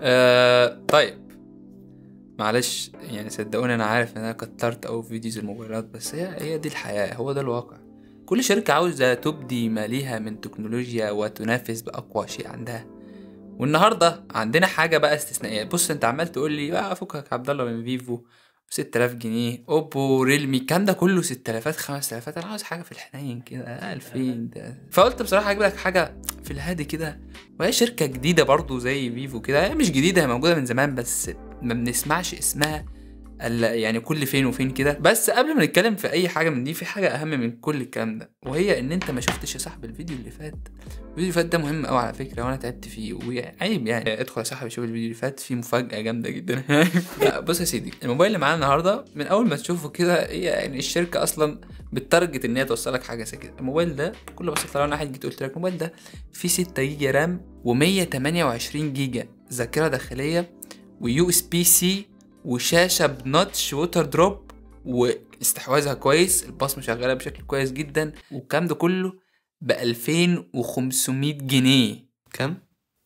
آه طيب معلش يعني صدقوني انا عارف ان انا كترت اوي في فيديوز الموبايلات بس هي هي دي الحياة هو ده الواقع كل شركة عاوزة تبدي ما ليها من تكنولوجيا وتنافس بأقوى شيء عندها والنهاردة عندنا حاجة بقى استثنائية بص انت عمال تقول لي بقى فكك عبد الله من فيفو 6000 جنيه اوبو ريلمي الكلام ده كله 6000 5000 انا عاوز حاجه في الحنين كده 2000 ده فقلت بصراحه اجيب لك حاجه في الهادي كده وهي شركه جديده برضو زي فيفو كده هي مش جديده هي موجوده من زمان بس ما بنسمعش اسمها الا يعني كل فين وفين كده بس قبل ما نتكلم في اي حاجه من دي في حاجه اهم من كل الكلام ده وهي ان انت ما شفتش يا صاحبي الفيديو اللي فات الفيديو اللي فات ده مهم قوي على فكره وانا تعبت فيه وعيب يعني ادخل يا صاحبي شوف الفيديو اللي فات فيه مفاجاه جامده جدا لا بص يا سيدي الموبايل اللي معانا النهارده من اول ما تشوفه كده هي يعني الشركه اصلا بتارجت ان هي توصلك حاجه زي كده الموبايل ده بكل بساطه لو انا واحد جيت قلت لك الموبايل ده فيه 6 جيجا رام و128 جيجا ذاكره داخليه ويو اس بي سي وشاشه بنوتش ووتر دروب واستحواذها كويس البصمه شغاله بشكل كويس جدا والكلام ده كله ب 2500 جنيه كام؟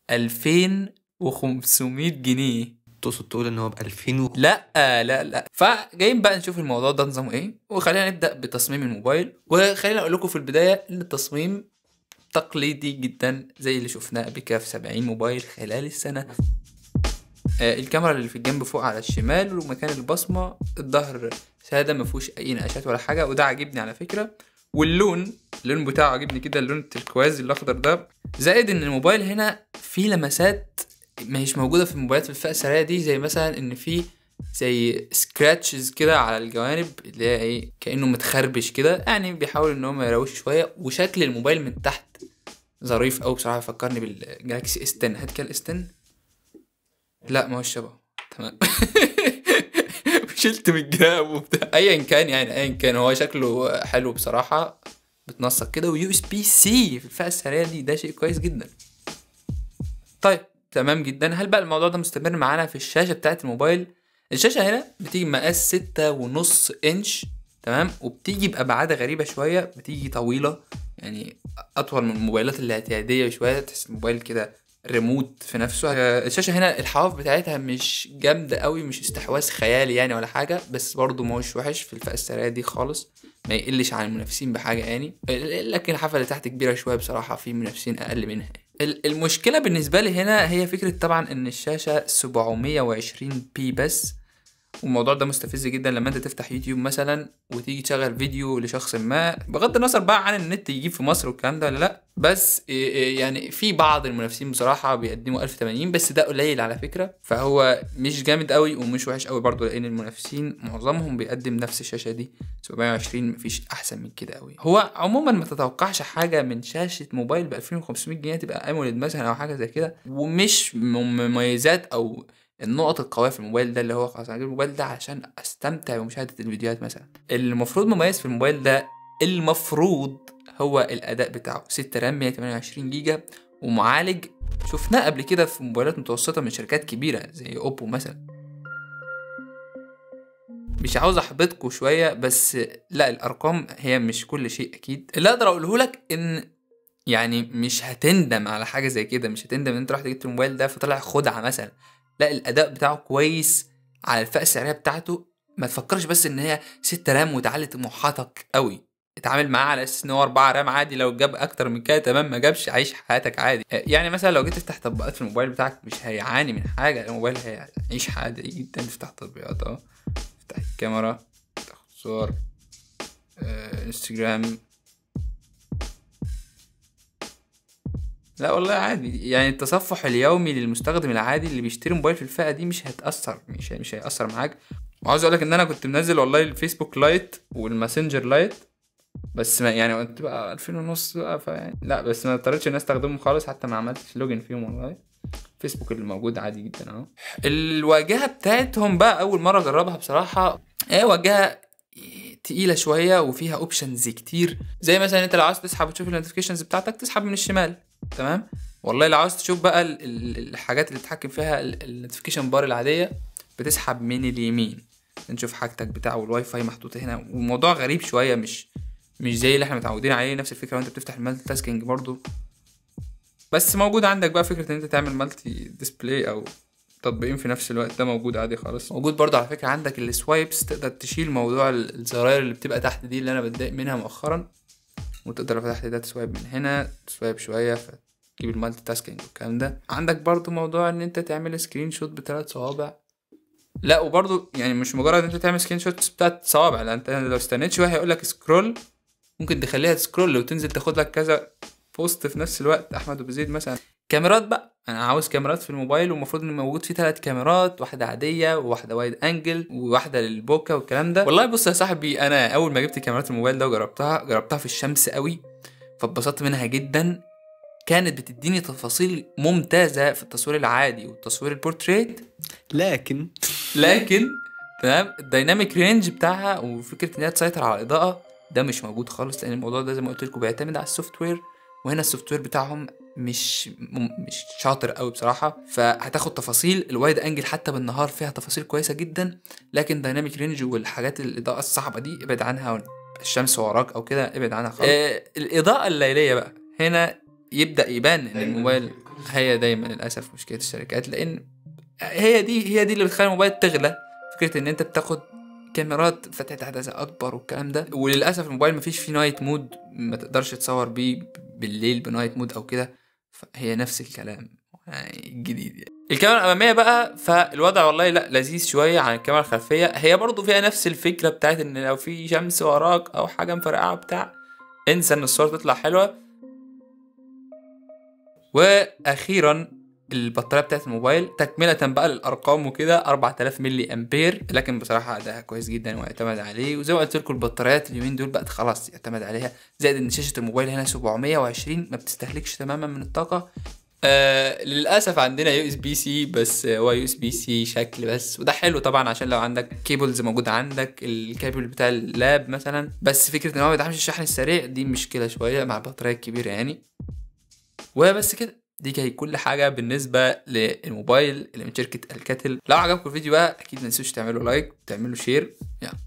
2500 جنيه تقصد تقول ان هو ب 2000 و... لا لا لا فجايين بقى نشوف الموضوع ده نظامه ايه وخلينا نبدا بتصميم الموبايل وخلينا اقول لكم في البدايه ان التصميم تقليدي جدا زي اللي شفناه قبل كده في 70 موبايل خلال السنه آه، الكاميرا اللي في الجنب فوق على الشمال ومكان البصمه الظهر ساده ما فيهوش اي نقشات ولا حاجه وده عاجبني على فكره واللون اللون بتاعه عاجبني كده اللون التركوازي الاخضر ده زائد ان الموبايل هنا فيه لمسات مش موجوده في الموبايلات في الفئه السعريه دي زي مثلا ان في زي سكراتشز كده على الجوانب اللي هي ايه كانه متخربش كده يعني بيحاول ان هو ما يروش شويه وشكل الموبايل من تحت ظريف قوي بصراحه فكرني بالجالاكسي اس 10 هات كده الاس 10 لا ما هو شبهه تمام شلت من الجراب وبتاع ايا كان يعني ايا كان هو شكله حلو بصراحه بتنسق كده ويو اس بي سي في الفئه السعريه دي ده شيء كويس جدا طيب تمام جدا هل بقى الموضوع ده مستمر معانا في الشاشه بتاعه الموبايل الشاشه هنا بتيجي بمقاس ستة ونص انش تمام وبتيجي بابعاد غريبه شويه بتيجي طويله يعني اطول من الموبايلات الاعتياديه شويه تحس الموبايل كده ريموت في نفسه آه، الشاشه هنا الحواف بتاعتها مش جامده قوي مش استحواذ خيالي يعني ولا حاجه بس برضه ما هوش وحش في الفئه السعريه دي خالص ما يقلش عن المنافسين بحاجه يعني لكن الحافه اللي تحت كبيره شويه بصراحه في منافسين اقل منها ال- المشكله بالنسبه لي هنا هي فكره طبعا ان الشاشه 720 بي بس والموضوع ده مستفز جدا لما انت تفتح يوتيوب مثلا وتيجي تشغل فيديو لشخص ما بغض النظر بقى عن النت يجيب في مصر والكلام ده ولا لا بس إيه إيه يعني في بعض المنافسين بصراحه بيقدموا 1080 بس ده قليل على فكره فهو مش جامد قوي ومش وحش قوي برضه لان المنافسين معظمهم بيقدم نفس الشاشه دي 720 مفيش احسن من كده قوي هو عموما ما تتوقعش حاجه من شاشه موبايل ب 2500 جنيه تبقى اموليد مثلا او حاجه زي كده ومش مميزات او النقط القويه في الموبايل ده اللي هو خلاص انا هجيب الموبايل ده عشان استمتع بمشاهده الفيديوهات مثلا المفروض مميز في الموبايل ده المفروض هو الاداء بتاعه 6 رام 128 جيجا ومعالج شفناه قبل كده في موبايلات متوسطه من شركات كبيره زي اوبو مثلا مش عاوز احبطكوا شويه بس لا الارقام هي مش كل شيء اكيد اللي اقدر اقوله لك ان يعني مش هتندم على حاجه زي كده مش هتندم ان انت رحت جبت الموبايل ده فطلع خدعه مثلا لا الاداء بتاعه كويس على الفئه السعريه بتاعته ما تفكرش بس ان هي 6 رام وتعلي طموحاتك قوي اتعامل معاه على اساس ان هو 4 رام عادي لو جاب اكتر من كده تمام ما جابش عيش حياتك عادي يعني مثلا لو جيت تفتح تطبيقات في الموبايل بتاعك مش هيعاني من حاجه الموبايل هيعيش عادي جدا تفتح تطبيقات اهو تفتح الكاميرا تاخد صور آه، انستجرام لا والله عادي يعني التصفح اليومي للمستخدم العادي اللي بيشتري موبايل في الفئه دي مش هتاثر مش مش هياثر معاك وعاوز اقول لك ان انا كنت منزل والله الفيسبوك لايت والماسنجر لايت بس ما يعني قلت بقى 2000 ونص بقى فيعني لا بس ما اضطريتش ان استخدمهم خالص حتى ما عملتش لوجن فيهم والله فيسبوك اللي موجود عادي جدا اهو الواجهه بتاعتهم بقى اول مره اجربها بصراحه هي واجهه تقيله شويه وفيها اوبشنز كتير زي مثلا انت لو عاوز تسحب وتشوف النوتيفيكيشنز بتاعتك تسحب من الشمال تمام والله لو عاوز تشوف بقى ال- ال- الحاجات اللي تتحكم فيها النوتيفيكيشن بار العاديه بتسحب من اليمين نشوف حاجتك بتاع والواي فاي محطوط هنا والموضوع غريب شويه مش مش زي اللي احنا متعودين عليه نفس الفكره وانت بتفتح المالتي تاسكينج برضو بس موجود عندك بقى فكره ان انت تعمل مالتي ديسبلاي او تطبيقين في نفس الوقت ده موجود عادي خالص موجود برضه على فكره عندك السوايبس تقدر تشيل موضوع ال- الزراير اللي بتبقى تحت دي اللي انا بتضايق منها مؤخرا وتقدر لو فتحت ده تسوايب من هنا تسوايب شويه فتجيب المالتي تاسكينج والكلام ده عندك برضه موضوع ان انت تعمل سكرين شوت بثلاث صوابع لا وبرضه يعني مش مجرد انت تعمل سكرين شوت بتاعت صوابع لا انت لو استنيت شويه هيقول لك سكرول ممكن تخليها تسكرول وتنزل تاخد لك كذا بوست في نفس الوقت احمد ابو زيد مثلا كاميرات بقى انا عاوز كاميرات في الموبايل والمفروض ان موجود فيه ثلاث كاميرات واحده عاديه وواحده وايد انجل وواحده للبوكا والكلام ده والله بص يا صاحبي انا اول ما جبت كاميرات الموبايل ده وجربتها جربتها في الشمس قوي فاتبسطت منها جدا كانت بتديني تفاصيل ممتازه في التصوير العادي والتصوير البورتريت لكن لكن تمام الدايناميك رينج بتاعها وفكره ان هي تسيطر على الاضاءه ده مش موجود خالص لان الموضوع ده زي ما قلت لكم بيعتمد على السوفت وير وهنا السوفت وير بتاعهم مش م- مش شاطر قوي بصراحه فهتاخد تفاصيل الوايد انجل حتى بالنهار فيها تفاصيل كويسه جدا لكن دايناميك رينج والحاجات الاضاءه الصعبه دي ابعد عنها الشمس وراك او كده ابعد عنها خالص آه الاضاءه الليليه بقى هنا يبدا يبان ان الموبايل هي دايما للاسف مشكله الشركات لان هي دي هي دي اللي بتخلي الموبايل تغلى فكره ان انت بتاخد كاميرات فتحة عدسة أكبر والكلام ده وللأسف الموبايل مفيش فيه نايت مود ما تقدرش تصور بيه بالليل بنايت مود أو كده فهي نفس الكلام يعني جديد يعني. الكاميرا الأمامية بقى فالوضع والله لا لذيذ شوية عن الكاميرا الخلفية هي برضو فيها نفس الفكرة بتاعت إن لو في شمس وراك أو حاجة مفرقعة بتاع انسى إن الصور تطلع حلوة واخيرا البطاريه بتاعت الموبايل تكمله بقى للارقام وكده 4000 ملي امبير لكن بصراحه ده كويس جدا واعتمد عليه وزي ما قلت لكم البطاريات اليومين دول بقت خلاص يعتمد عليها زائد ان شاشه الموبايل هنا 720 ما بتستهلكش تماما من الطاقه آه للاسف عندنا يو اس بي سي بس هو يو اس بي سي شكل بس وده حلو طبعا عشان لو عندك كيبلز موجوده عندك الكابل بتاع اللاب مثلا بس فكره ان هو ما بيدعمش الشحن السريع دي مشكله شويه مع البطاريه الكبيره يعني وبس كده دي كانت كل حاجه بالنسبه للموبايل اللي من شركه الكاتل لو عجبكم الفيديو بقى اكيد ما تنسوش تعملوا لايك وتعملوا شير يلا